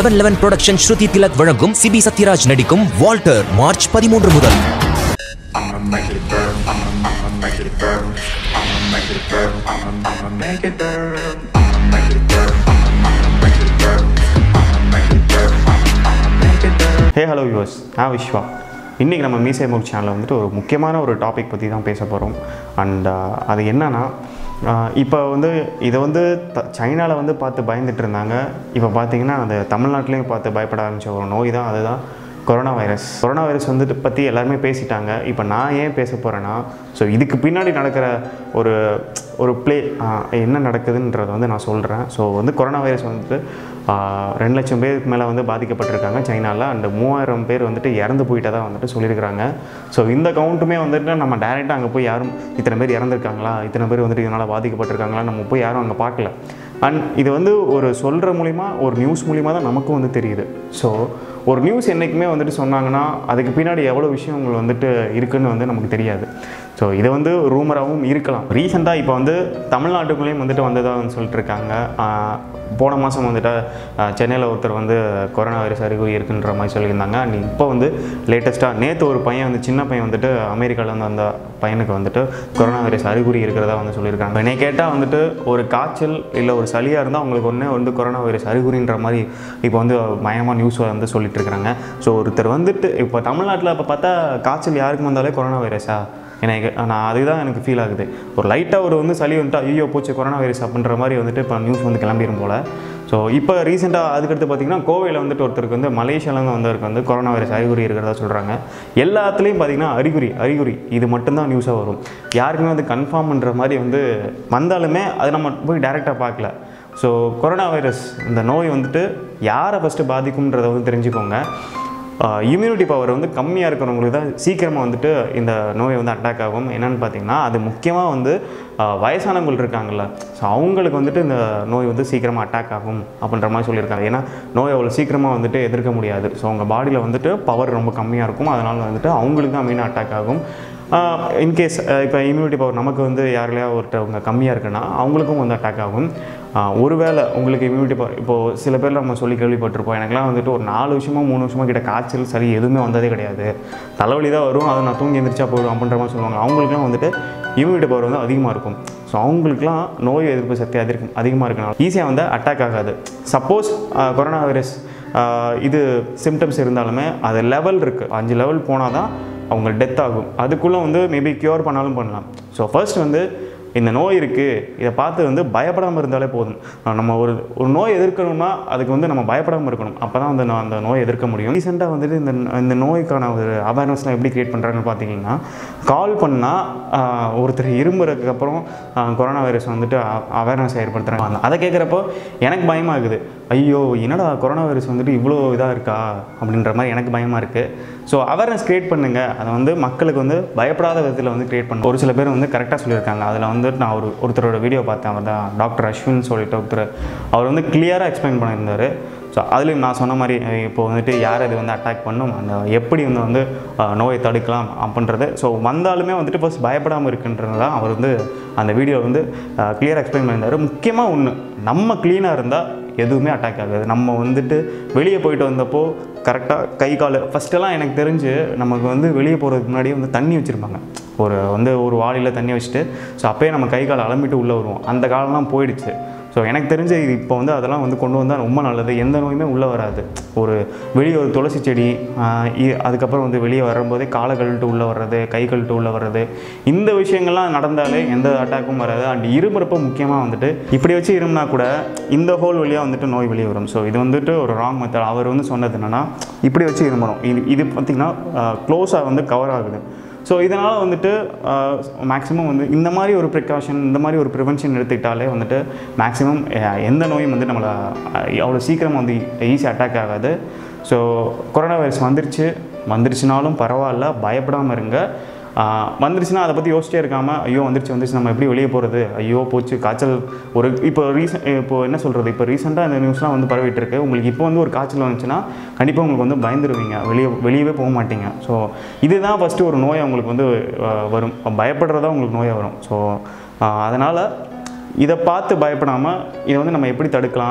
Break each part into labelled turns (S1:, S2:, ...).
S1: Seven eleven production Shruti Tilak வழங்கும் சிபி சத்யராஜ் நடிக்கும் Walter March பதிமூன்று முதல்
S2: I'ma make it burn. I'ma, I'ma make it burn. I'ma make it burn. I'ma, I'ma make it burn. I'ma make it burn. I'ma, I'ma make it burn. I'ma make it burn. I'ma, I'ma make it burn.
S3: Hey hello yours நான் விஸ்வா இன்றைக்கி நம்ம மீசை மூக் சேனலில் வந்துட்டு ஒரு முக்கியமான ஒரு topic பற்றி தான் பேச போகிறோம் அண்ட் அது என்னன்னா இப்போ வந்து இதை வந்து த சைனாவில் வந்து பார்த்து பயந்துட்டு இருந்தாங்க இப்போ பார்த்தீங்கன்னா அந்த தமிழ்நாட்டிலையும் பார்த்து பயப்பட ஆரம்பித்த ஒரு நோய் தான் அதுதான் கொரோனா வைரஸ் கொரோனா வைரஸ் வந்துட்டு பற்றி எல்லாருமே பேசிட்டாங்க இப்போ நான் ஏன் பேச போகிறேன்னா ஸோ இதுக்கு பின்னாடி நடக்கிற ஒரு ஒரு ப்ளே என்ன நடக்குதுன்றதை வந்து நான் சொல்கிறேன் ஸோ வந்து கொரோனா வைரஸ் வந்துட்டு ஆஹ், ரெண்டு லட்சம் பேருக்கு மேலே வந்து பாதிக்கப்பட்டிருக்காங்க சைனாவில் அண்ட் மூவாயிரம் பேர் வந்துட்டு இறந்து போயிட்டதா வந்துட்டு சொல்லியிருக்கிறாங்க ஸோ இந்த கவுண்ட்டுமே வந்துட்டு நம்ம டேரெக்டாக அங்கே போய் யாரும் இத்தனை பேர் இறந்துருக்காங்களா இத்தனை பேர் வந்துட்டு இதனால் பாதிக்கப்பட்டிருக்காங்களா நம்ம போய் யாரும் அங்கே பார்க்கல அண்ட் இது வந்து ஒரு சொல்கிற மூலிமா ஒரு நியூஸ் மூலிமா தான் நமக்கும் வந்து தெரியுது ஸோ ஒரு நியூஸ் என்றைக்குமே வந்துட்டு சொன்னாங்கன்னா அதுக்கு பின்னாடி எவ்வளோ விஷயங்கள் வந்துட்டு இருக்குன்னு வந்து நமக்கு தெரியாது ஸோ இது வந்து ரூமராகவும் இருக்கலாம் ரீசெண்டாக இப்போ வந்து தமிழ்நாட்டுக்குள்ளேயும் வந்துட்டு வந்ததாக வந்து சொல்லிட்டு இருக்காங்க ஆஹ் போன மாதம் வந்துட்டு சென்னையில் ஒருத்தர் வந்து கொரோனா வைரஸ் அறிகுறி இருக்குன்ற மாதிரி சொல்லியிருந்தாங்க அண்ட் இப்போ வந்து லேட்டஸ்ட்டாக நேற்று ஒரு பையன் வந்து சின்ன பையன் வந்துட்டு அமெரிக்காவில் வந்து அந்த பையனுக்கு வந்துட்டு கொரோனா வைரஸ் அறிகுறி இருக்கிறதா வந்து சொல்லியிருக்காங்க என்னை கேட்டால் வந்துட்டு ஒரு காய்ச்சல் இல்லை ஒரு சளியாக இருந்தால் அவங்களுக்கு ஒன்றே வந்து கொரோனா வைரஸ் அறிகுறின்ற மாதிரி இப்போ வந்து பயமாக நியூஸ் வந்து சொல்லிட்டு இருக்கிறாங்க ஸோ ஒருத்தர் வந்துட்டு இப்போ தமிழ்நாட்டில் இப்போ பார்த்தா காய்ச்சல் யாருக்கு வந்தாலே கொரோனா வைரஸா எனக்கு நான் அதுதான் எனக்கு ஃபீல் ஆகுது ஒரு லைட்டாக ஒரு வந்து சளி வந்துட்டு ஐயோ போச்சு கொரோனா வைரஸ் அப்படின்ற மாதிரி வந்துட்டு இப்போ நியூஸ் வந்து கிளம்பிடும் போல் ஸோ இப்போ ரீசெண்டாக அதுக்கடுத்து பார்த்தீங்கன்னா கோவையில் வந்துட்டு ஒருத்தருக்கு வந்து மலேசியாவிலேருந்து வந்தவருக்கு வந்து கொரோனா வைரஸ் அறிகுறி இருக்கிறதா சொல்கிறாங்க எல்லாத்துலேயும் பார்த்தீங்கன்னா அறிகுறி அறிகுறி இது மட்டும்தான் நியூஸாக வரும் யாருக்குமே வந்து கன்ஃபார்ம்ன்ற மாதிரி வந்து வந்தாலுமே அது நம்ம போய் டேரெக்டாக பார்க்கல ஸோ கொரோனா வைரஸ் இந்த நோய் வந்துட்டு யாரை ஃபஸ்ட்டு பாதிக்கும்ன்றதை வந்து தெரிஞ்சுக்கோங்க இம்யூனிட்டி பவர் வந்து கம்மியாக இருக்கிறவங்களுக்கு தான் சீக்கிரமாக வந்துட்டு இந்த நோய் வந்து அட்டாக் ஆகும் என்னென்னு பார்த்தீங்கன்னா அது முக்கியமாக வந்து ஆஹ், வயசானவங்க இருக்காங்கல்ல ஸோ அவங்களுக்கு வந்துட்டு இந்த நோய் வந்து சீக்கிரமாக அட்டாக் ஆகும் அப்படின்ற மாதிரி சொல்லியிருக்காங்க ஏன்னா நோய் அவ்வளோ சீக்கிரமாக வந்துட்டு எதிர்க்க முடியாது ஸோ அவங்க பாடியில் வந்துட்டு பவர் ரொம்ப கம்மியாக இருக்கும் அதனால் வந்துட்டு அவங்களுக்கு தான் மெயினாக அட்டாக் ஆகும் இன்கேஸ் இப்போ இம்யூனிட்டி பவர் நமக்கு வந்து யாரிலையா ஒருத்தவங்க கம்மியாக இருக்குன்னா அவங்களுக்கும் வந்து அட்டாக் ஆகும் ஆஹ் ஒருவேளை உங்களுக்கு இம்யூனிட்டி பவர் இப்போது சில பேர் நம்ம சொல்லி கேள்விப்பட்டிருப்போம் எனக்குலாம் வந்துட்டு ஒரு நாலு வருஷமோ மூணு வருஷமோ கிட்ட காய்ச்சல் சரி எதுவுமே வந்ததே கிடையாது தலைவலி தான் வரும் அதை நான் தூங்கி எந்திரிச்சா போயிடும் அப்படின்ற மாதிரி சொல்லுவாங்க அவங்களுக்குலாம் வந்துட்டு இம்யூனிட்டி பவர் வந்து அதிகமாக இருக்கும் ஸோ அவங்களுக்குலாம் நோய் எதிர்ப்பு சக்தி அதிகம் அதிகமாக இருக்கனால ஈஸியாக வந்து அட்டாக் ஆகாது சப்போஸ் கொரோனா வைரஸ் இது சிம்டம்ஸ் இருந்தாலுமே அது லெவல் இருக்குது அஞ்சு லெவல் போனால் தான் அவங்க டெத் ஆகும் அதுக்குள்ளே வந்து மேபி க்யூர் பண்ணாலும் பண்ணலாம் ஸோ ஃபர்ஸ்ட் வந்து இந்த நோய் இருக்குது இதை பார்த்து வந்து பயப்படாமல் இருந்தாலே போதும் அஹ் நம்ம ஒரு ஒரு நோய் எதிர்க்கணும்னா அதுக்கு வந்து நம்ம பயப்படாமல் இருக்கணும் அப்போ தான் வந்து நான் அந்த நோய் எதிர்க்க முடியும் ரீசெண்டாக வந்துட்டு இந்த இந்த நோய்க்கான ஒரு அவேர்னஸ்லாம் எப்படி க்ரியேட் பண்ணுறாங்கன்னு பார்த்தீங்கன்னா கால் பண்ணால் ஒருத்தர் இரும்புறதுக்கு அப்புறம் அஹ், கொரோனா வைரஸ் வந்துட்டு அவேர்னஸ் ஏற்படுத்துகிறாங்க அதை கேட்குறப்போ எனக்கு பயமாகுது ஐயோ என்னடா கொரோனா வைரஸ் வந்துட்டு இவ்வளோ இதாக இருக்கா அப்படின்ற மாதிரி எனக்கு பயமாக இருக்குது ஸோ அவேர்னஸ் க்ரியேட் பண்ணுங்கள் அதை வந்து மக்களுக்கு வந்து பயப்படாத விதத்தில் வந்து க்ரியேட் பண்ண ஒரு சில பேர் வந்து கரெக்டாக சொல்லியிருக்காங்க அதில் வந்து நான் ஒரு ஒருத்தரோட வீடியோ பார்த்தேன் அவர் தான் டாக்டர் அஸ்வின் சொல்லிட்டு ஒருத்தர் அவர் வந்து கிளியராக எக்ஸ்பிளைன் பண்ணியிருந்தார் ஸோ அதுலேயும் நான் சொன்ன மாதிரி இப்போ வந்துட்டு யார் அது வந்து அட்டாக் பண்ணும் அந்த எப்படி வந்து வந்து அஹ், நோயை தடுக்கலாம் அப்படின்றது ஸோ வந்தாலுமே வந்துட்டு ஃபஸ்ட் பயப்படாமல் இருக்குன்றது தான் அவர் வந்து அந்த வீடியோ வந்து கிளியராக எக்ஸ்பிளைன் பண்ணியிருந்தார் முக்கியமாக ஒன்று நம்ம க்ளீனாக இருந்தால் எதுவுமே அட்டாக் ஆகாது நம்ம வந்துட்டு வெளியே போயிட்டு வந்தப்போ கரெக்டாக கை கால் ஃபஸ்ட்டெல்லாம் எனக்கு தெரிஞ்சு நமக்கு வந்து வெளியே போகிறதுக்கு முன்னாடியே வந்து தண்ணி வச்சுருப்பாங்க ஒரு வந்து ஒரு வாளியில் தண்ணி வச்சுட்டு ஸோ அப்போயே நம்ம கை கால் அலம்பிட்டு உள்ளே வருவோம் அந்த காலம்லாம் போயிடுச்சு ஸோ எனக்கு தெரிஞ்ச இது இப்போ வந்து அதெல்லாம் வந்து கொண்டு வந்தால் ரொம்ப நல்லது எந்த நோயுமே உள்ளே வராது ஒரு வெளியே ஒரு துளசி செடி ஆஹ் இ- அதுக்கப்புறம் வந்து வெளியே வரும்போதே காலை கழுவிட்டு உள்ளே வர்றது கை கழுவிட்டு உள்ளே வர்றது இந்த விஷயங்கள்லாம் நடந்தாலே எந்த அட்டாக்கும் வராது அண்ட் இருமுறப்போ முக்கியமாக வந்துட்டு இப்படி வச்சு இருமுனா கூட இந்த ஹோல் வழியாக வந்துட்டு நோய் வெளியே வரும் ஸோ இது வந்துட்டு ஒரு ராங் மெத்தட் அவர் வந்து சொன்னது என்னென்னா இப்படி வச்சு இருமுறோம் இது இது பார்த்திங்கன்னா க்ளோஸாக வந்து கவர் ஆகுது ஸோ இதனால் வந்துட்டு மேக்ஸிமம் வந்து இந்த மாதிரி ஒரு ப்ரிகாஷன் இந்த மாதிரி ஒரு ப்ரிவென்ஷன் எடுத்துக்கிட்டாலே வந்துட்டு மேக்ஸிமம் எந்த நோயும் வந்து நம்மளை அஹ், அவ்வளோ சீக்கிரம் வந்து ஈஸி அட்டாக் ஆகாது ஸோ கொரோனா வைரஸ் வந்துருச்சு வந்துருச்சுனாலும் பரவாயில்ல பயப்படாமல் இருங்க ஆஹ் வந்துருச்சுன்னா அதை பற்றி யோசிச்சே இருக்காமல் ஐயோ வந்துருச்சு வந்துருச்சு நம்ம எப்படி வெளியே போகிறது ஐயோ போச்சு காய்ச்சல் ஒரு இப்போ ரீசன் இப்போ என்ன சொல்கிறது இப்போ ரீசெண்டாக இந்த நியூஸ்லாம் வந்து பரவிட்டு இருக்கு உங்களுக்கு இப்போ வந்து ஒரு காய்ச்சல் வந்துச்சுன்னா கண்டிப்பாக உங்களுக்கு வந்து பயந்துருவீங்க வெளியே வெளியவே போக மாட்டீங்க ஸோ இதுதான் ஃபஸ்ட்டு ஒரு நோய் உங்களுக்கு வந்து ஆஹ் வரும் பயப்படுறதா உங்களுக்கு நோயாக வரும் ஸோ அதனால் இதை பார்த்து பயப்படாமல் இதை வந்து நம்ம எப்படி தடுக்கலாம்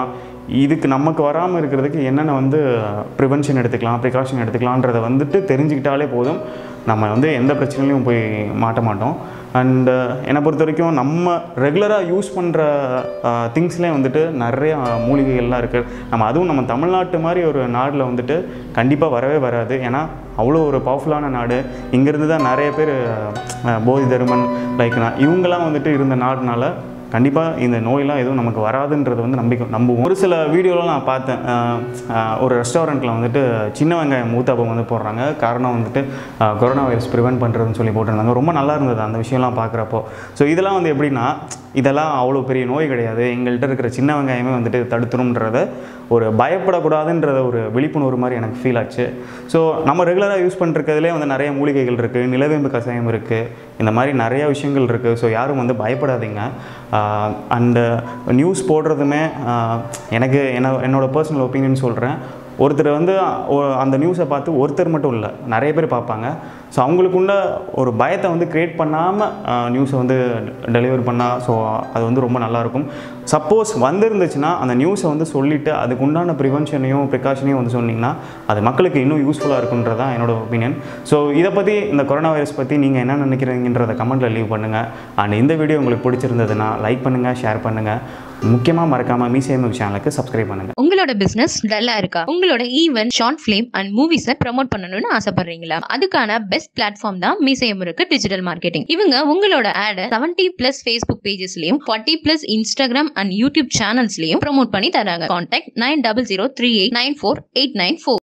S3: இதுக்கு நமக்கு வராமல் இருக்கிறதுக்கு என்னென்ன வந்து ப்ரிவென்ஷன் எடுத்துக்கலாம் ப்ரிகாஷன் எடுத்துக்கலான்றதை வந்துட்டு தெரிஞ்சுக்கிட்டாலே போதும் நம்ம வந்து எந்த பிரச்சனையிலையும் போய் மாட்ட மாட்டோம் அண்டு என்னை பொறுத்த வரைக்கும் நம்ம ரெகுலராக யூஸ் பண்ணுற திங்ஸ்லேயே வந்துட்டு நிறைய மூலிகைகள்லாம் இருக்குது நம்ம அதுவும் நம்ம தமிழ்நாட்டு மாதிரி ஒரு நாட்டில் வந்துட்டு கண்டிப்பாக வரவே வராது ஏன்னா அவ்வளோ ஒரு பவர்ஃபுல்லான நாடு இங்கேருந்து தான் நிறைய பேர் போதி தருமன் லைக் நான் இவங்கெல்லாம் வந்துட்டு இருந்த நாடுனால கண்டிப்பாக இந்த நோயெல்லாம் எதுவும் நமக்கு வராதுன்றது வந்து நம்பிக்கை நம்புவோம் ஒரு சில வீடியோலாம் நான் பார்த்தேன் அஹ், அஹ், ஒரு ரெஸ்டாரண்ட்டில் வந்துட்டு சின்ன வெங்காயம் மூத்தாப்பம் வந்து போடுறாங்க காரணம் வந்துட்டு அஹ், கொரோனா வைரஸ் ப்ரிவென்ட் பண்ணுறதுன்னு சொல்லி போட்டிருந்தாங்க ரொம்ப நல்லா இருந்தது அந்த விஷயம்லாம் பார்க்குறப்போ ஸோ இதெல்லாம் வந்து எப்படின்னா இதெல்லாம் அவ்வளோ பெரிய நோய் கிடையாது எங்கள்கிட்ட இருக்கிற சின்ன வெங்காயமே வந்துட்டு தடுத்துரும்ன்றத ஒரு பயப்படக்கூடாதுன்றத ஒரு விழிப்புணர்வு மாதிரி எனக்கு ஃபீல் ஆச்சு ஸோ நம்ம ரெகுலராக யூஸ் பண்ணிருக்கிறதுலே வந்து நிறைய மூலிகைகள் இருக்குது நிலவேம்பு கஷாயம் இருக்குது இந்த மாதிரி நிறைய விஷயங்கள் இருக்குது ஸோ யாரும் வந்து பயப்படாதீங்க அண்டு நியூஸ் போடுறதுமே ஆஹ், எனக்கு என்ன என்னோட பர்சனல் ஒப்பீனியன் சொல்கிறேன் ஒருத்தர் வந்து ஒ- அந்த நியூஸை பார்த்து ஒருத்தர் மட்டும் இல்லை நிறைய பேர் பார்ப்பாங்க ஸோ அவங்களுக்குள்ள ஒரு பயத்தை வந்து க்ரியேட் பண்ணாமல் நியூஸை வந்து டெலிவர் பண்ணால் ஸோ அது வந்து ரொம்ப நல்லாயிருக்கும் சப்போஸ் வந்திருந்துச்சுன்னா அந்த நியூஸை வந்து சொல்லிவிட்டு அதுக்கு உண்டான ப்ரிவென்ஷனையும் ப்ரிகாஷனையும் வந்து சொன்னீங்கன்னா அது மக்களுக்கு இன்னும் யூஸ்ஃபுல்லாக இருக்குன்றது தான் என்னோட ஒப்பீனியன் ஸோ இதை பற்றி இந்த கொரோனா வைரஸ் பற்றி நீங்கள் என்ன நினைக்கிறீங்கன்றத கமெண்ட்டில் லீவ் பண்ணுங்கள் அண்ட் இந்த வீடியோ உங்களுக்கு பிடிச்சிருந்ததுன்னா லைக் பண்ணுங்கள் ஷேர் பண்ணுங்கள் முக்கியமாக மறக்காமல் மீசேமிக் சேனலுக்கு சப்ஸ்கிரைப் பண்ணுங்கள்
S4: உங்களோட பிசினஸ் டல்லா இருக்கா உங்களோட ஈவென்ட் ஷார்ட் ஃபிலிம் அண்ட் மூவிஸை ப்ரோமோட் பண்ணணும்னு ஆசைப்படுறீங்களா அதுக்கான பெஸ்ட் பிளாட்ஃபார்ம் தான் மீசையம் இருக்கு டிஜிட்டல் மார்க்கெட்டிங் இவங்க உங்களோட ஆடை செவன்டி பிளஸ் ஃபேஸ்புக் பேஜஸ்லயும் forty plus Instagram and YouTube சேனல்ஸ்லயும் ப்ரோமோட் பண்ணி தராங்க contact nine double zero three eight nine four eight nine four